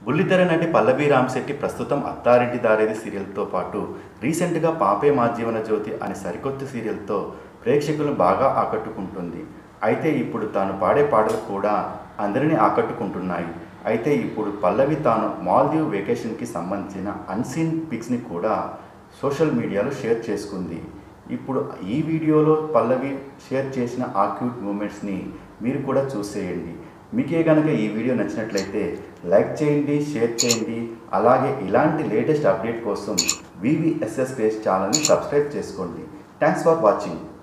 బుల్లితెర నటి పల్లవి రామశెట్టి ప్రస్తుతం అత్తారింటి దారేది సీరియల్తో పాటు రీసెంట్గా పాపే మా జీవన జ్యోతి అనే సరికొత్త సీరియల్తో ప్రేక్షకులను బాగా ఆకట్టుకుంటుంది అయితే ఇప్పుడు తాను పాడే పాటలు కూడా అందరినీ ఆకట్టుకుంటున్నాయి అయితే ఇప్పుడు పల్లవి తాను మాల్దీవ్ వెకేషన్కి సంబంధించిన అన్సీన్ పిక్స్ని కూడా సోషల్ మీడియాలో షేర్ చేసుకుంది ఇప్పుడు ఈ వీడియోలో పల్లవి షేర్ చేసిన ఆ క్యూట్ మూమెంట్స్ని మీరు కూడా చూసేయండి మీకే కనుక ఈ వీడియో నచ్చినట్లయితే లైక్ చేయండి షేర్ చేయండి అలాగే ఇలాంటి లేటెస్ట్ అప్డేట్ కోసం వివిఎస్ఎస్ పేజ్ ఛానల్ని సబ్స్క్రైబ్ చేసుకోండి థ్యాంక్స్ ఫర్ వాచింగ్